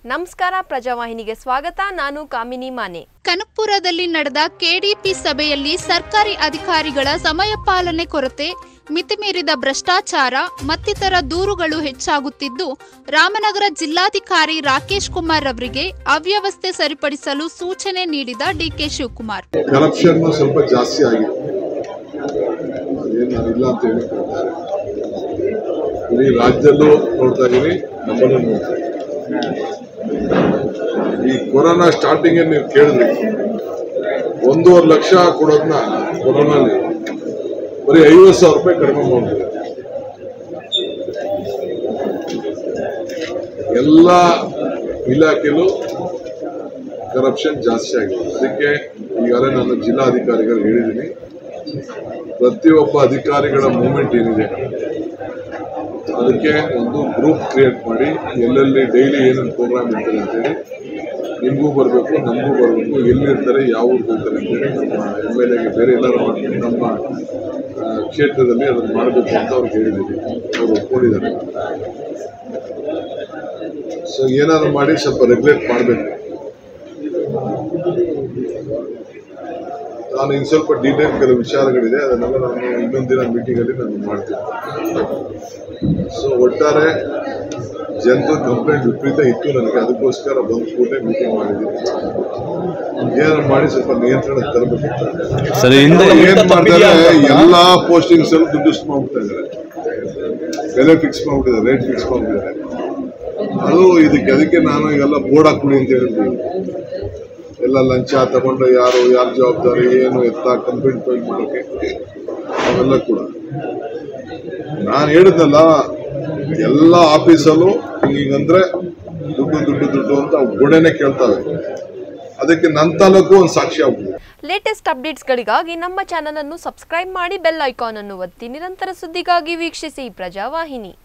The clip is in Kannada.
ನಮಸ್ಕಾರ ಪ್ರಜಾವಾಹಿನಿಗೆ ಸ್ವಾಗತ ನಾನು ಕಾಮಿನಿ ಮಾನೆ ಕನಕಪುರದಲ್ಲಿ ನಡೆದ ಕೆಡಿಪಿ ಸಭೆಯಲ್ಲಿ ಸರ್ಕಾರಿ ಅಧಿಕಾರಿಗಳ ಸಮಯ ಪಾಲನೆ ಕೊರತೆ ಮಿತಿಮೀರಿದ ಭ್ರಷ್ಟಾಚಾರ ಮತ್ತಿತರ ದೂರುಗಳು ಹೆಚ್ಚಾಗುತ್ತಿದ್ದು ರಾಮನಗರ ಜಿಲ್ಲಾಧಿಕಾರಿ ರಾಕೇಶ್ ಕುಮಾರ್ ಅವರಿಗೆ ಅವ್ಯವಸ್ಥೆ ಸರಿಪಡಿಸಲು ಸೂಚನೆ ನೀಡಿದ ಡಿಕೆ ಶಿವಕುಮಾರ್ ಕರಪ್ಷನ್ ಸ್ವಲ್ಪ ಜಾಸ್ತಿ ಆಗಿದೆ ಅದೇನು ನಾನಿಲ್ಲ ಅಂತ ಹೇಳಿ ಇಡೀ ರಾಜ್ಯದಲ್ಲೂ ನೋಡ್ತಾ ಇದ್ದೀನಿ ನಮ್ಮಲ್ಲೂ ನೋಡ್ತಾ ಇದ್ದೀನಿ ಈ ಕೊರೋನಾ ಸ್ಟಾರ್ಟಿಂಗ್ ನೀವು ಕೇಳಿದ್ರಿ ಒಂದೂವರೆ ಲಕ್ಷ ಕೊಡೋದನ್ನ ಕೊರೋನಾಲಿ ಬರೀ ಐವತ್ತು ಸಾವಿರ ರೂಪಾಯಿ ಕಡಿಮೆ ಮಾಡಿದ್ರು ಎಲ್ಲ ಇಲಾಖೆಲೂ ಕರಪ್ಷನ್ ಜಾಸ್ತಿ ಆಗಿದೆ ಅದಕ್ಕೆ ಈಗಾಗಲೇ ನಾನು ಜಿಲ್ಲಾಧಿಕಾರಿಗಳು ಹೇಳಿದ್ದೀನಿ ಪ್ರತಿಯೊಬ್ಬ ಅಧಿಕಾರಿಗಳ ಮೂಮೆಂಟ್ ಏನಿದೆ ಅದಕ್ಕೆ ಒಂದು ಗ್ರೂಪ್ ಕ್ರಿಯೇಟ್ ಮಾಡಿ ಎಲ್ಲೆಲ್ಲಿ ಡೈಲಿ ಏನೇನು ಪ್ರೋಗ್ರಾಮ್ ಇರ್ತದೆ ಅಂತೇಳಿ ನಿಮಗೂ ಬರಬೇಕು ನಮಗೂ ಬರಬೇಕು ಎಲ್ಲಿರ್ತಾರೆ ಯಾವ ಊರಿಗೆ ಹೋಗ್ತಾರೆ ಅಂತೇಳಿ ನಮ್ಮ ಎಮ್ ಎಲ್ ಎಗೆ ಬೇರೆ ಎಲ್ಲರೂ ಮಾಡ್ಕೊಂಡು ನಮ್ಮ ಆ, ಕ್ಷೇತ್ರದಲ್ಲಿ ಅದನ್ನು ಮಾಡಬೇಕು ಅಂತ ಅವ್ರಿಗೆ ಹೇಳಿದ್ದೀವಿ ಅವರು ಒಪ್ಕೊಂಡಿದ್ದಾರೆ ಸೊ ಏನಾದ್ರು ಮಾಡಿ ಸ್ವಲ್ಪ ರೆಗ್ಯುಲೇಟ್ ಮಾಡಬೇಕು ನಾನು ಇನ್ನು ಸ್ವಲ್ಪ ಡೀಟೇಲ್ ಕೆಲವು ವಿಚಾರಗಳಿದೆ ಅದನ್ನೆಲ್ಲ ನಾನು ಇನ್ನೊಂದು ದಿನ ಮೀಟಿಂಗಲ್ಲಿ ನಾನು ಮಾಡ್ತೀನಿ ಸೊ ಒಟ್ಟಾರೆ ಜನರ ಕಂಪ್ಲೇಂಟ್ ವಿಪರೀತ ಇತ್ತು ನನಗೆ ಅದಕ್ಕೋಸ್ಕರ ಬಂದು ಕೂಡಲೇ ಮೀಟಿಂಗ್ ಮಾಡಿದ್ದೀನಿ ಏನಾರು ಮಾಡಿ ಸ್ವಲ್ಪ ನಿಯಂತ್ರಣ ತರಬೇಕು ಸರ್ ಹಿಂದೆ ಏನ್ ಮಾಡ್ತಾರೆ ಎಲ್ಲಾ ಪೋಸ್ಟಿಂಗ್ಸ್ ಅಲ್ಲಿ ದುಡ್ಡು ಮಾಡ್ಬಿಡ್ತಾ ಇದ್ದಾರೆ ಬೆಲೆ ಫಿಕ್ಸ್ ಮಾಡ್ಬಿಟ್ಟಿದ್ದಾರೆ ರೇಟ್ ಫಿಕ್ಸ್ ಮಾಡ್ಬಿಟ್ಟಿದ್ದಾರೆ ಅದು ಇದಕ್ಕೆ ಅದಕ್ಕೆ ನಾನು ಈಗೆಲ್ಲ ಬೋರ್ಡ್ ಹಾಕ್ಬಿಡಿ ಅಂತ ಹೇಳಿದ್ವಿ ಎಲ್ಲ ಲಂಚ ತಗೊಂಡು ಯಾರು ಯಾರ ಜವಾಬ್ದಾರಿ ಏನು ಎತ್ತ ಕಂಪ್ಲೇಂಟ್ ಫೈಲ್ ಮಾಡೋಕೆ ಅವೆಲ್ಲ ಕೂಡ ನಾನು ಹೇಳಿದ್ನಲ್ಲ ಎಲ್ಲ ಆಫೀಸಲ್ಲೂ ಹಿಂಗಂದ್ರೆ ದುಡ್ಡು ದುಡ್ಡು ದುಡ್ಡು ಅಂತ ಗೋಡೆನೆ ಕೇಳ್ತಾವೆ ಅದಕ್ಕೆ ನನ್ನ ತಾಲೂಕು ಒಂದು ಸಾಕ್ಷಿ ಆಗ್ಬಿಟ್ಟಿದೆ ಲೇಟೆಸ್ಟ್ ಅಪ್ಡೇಟ್ಸ್ಗಳಿಗಾಗಿ ನಮ್ಮ ಚಾನಲ್ ಅನ್ನು ಸಬ್ಸ್ಕ್ರೈಬ್ ಮಾಡಿ ಬೆಲ್ ಐಕಾನ್ ಅನ್ನು ಒತ್ತಿ ನಿರಂತರ ಸುದ್ದಿಗಾಗಿ ವೀಕ್ಷಿಸಿ ಪ್ರಜಾವಾಹಿನಿ